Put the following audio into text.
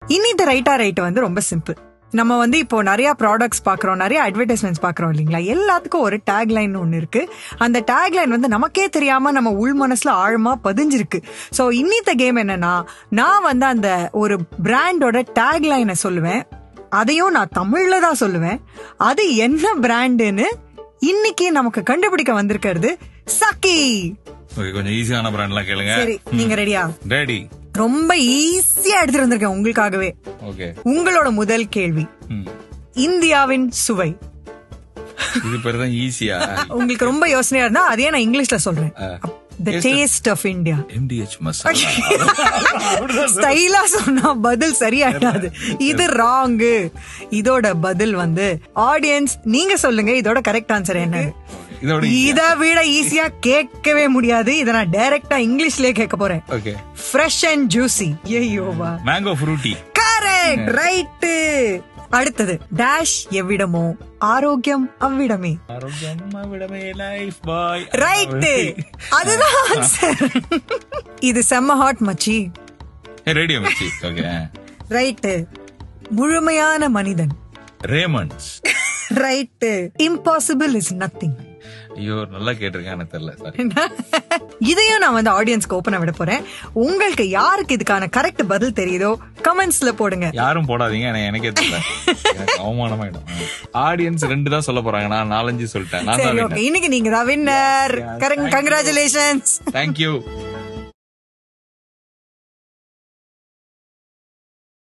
இன்னித்த ரைட்டா ரைட் வந்து ரொம்ப சிம்பிள் நம்ம வந்து இப்போ நிறைய ப்ராடக்ட்ஸ் பாக்குறோம் நிறைய அட்வர்டைஸ்மெண்ட்ஸ் பாக்குறோம் இல்லைங்களா எல்லாத்துக்கும் ஒரு டேக் லைன் ஒன்னு இருக்கு அந்த டேக் லைன் வந்து நமக்கே தெரியாம நம்ம உள் மனசுல ஆழமா பதிஞ்சிருக்கு சோ இன்னித்த கேம் என்னன்னா நான் வந்து அந்த ஒரு பிராண்டோட டேக் லைனை சொல்லுவேன் அதையும் நான் தமிழ்ல தான் சொல்லுவேன் அது என்ன பிராண்டுன்னு இன்னைக்கு நமக்கு கண்டுபிடிக்க வந்திருக்கிறது சக்கி ஓகே கொஞ்சம் ஈஸியான பிராண்ட்லாம் கேளுங்க சரி நீங்க ரெடியா ரெடி ரொம்ப ஈஸியா எடுத்துட்டு வந்திருக்கேன் உங்களுக்காகவே ஓகே உங்களோட முதல் கேள்வி ம். இந்தியாவின் சுவை இது பேர் தான் ஈஸியா உங்களுக்கு ரொம்ப யோசனையா இருந்தா அதையே நான் இங்கிலீஷ்ல சொல்றேன் the taste of India MDH masala ஸ்டைலா சொன்னா பதில் சரியாயிடாது இது ராங்கு இதோட பதில் வந்து ஆடியன்ஸ் நீங்க சொல்லுங்க இதோட கரெக்ட் ஆன்சர் என்ன இதோட இத விட ஈஸியா கேட்கவே முடியாது இத நான் டைரக்டா இங்கிலீஷ்லயே கேட்க போறேன் ஓகே ஃப்ரெஷ் அண்ட் ஜூசி ஐயோவா மேங்கோ ஃப்ரூட்டி கரெக்ட் ரைட் அடுத்தது டேஷ் எவ்விடமோ ஆரோக்கியம் அவ்விடமே ஆரோக்கியமா விடமே லைஃப் பாய் ரைட் அதுதான் answer. இது செம்ம ஹாட் மச்சி ரேடியோ மிச்சி ஓகே ரைட் முழுமையான மனிதன் Raymond's right impossible is nothing ஐயோ நல்லா கேட்டிருக்கேன் எனக்கு தெரியல சாரி இதையும் நான் வந்து ஆடியன்ஸ்க்கு ஓப்பனா விட போறேன் உங்களுக்கு யாருக்கு இதுக்கான கரெக்ட் பதில் தெரியுதோ கமெண்ட்ஸ்ல போடுங்க யாரும் போடாதீங்க எனக்கு எனக்கே தெரியல எனக்கு அவமானமாயிடும் ஆடியன்ஸ் ரெண்டு தான் சொல்ல போறாங்க நான் நாலஞ்சு சொல்லிட்டேன் நான் சரி தான் ஓகே இன்னைக்கு நீங்க தான் வின்னர் கங்க்ராச்சுலேஷன்ஸ் தேங்க்யூ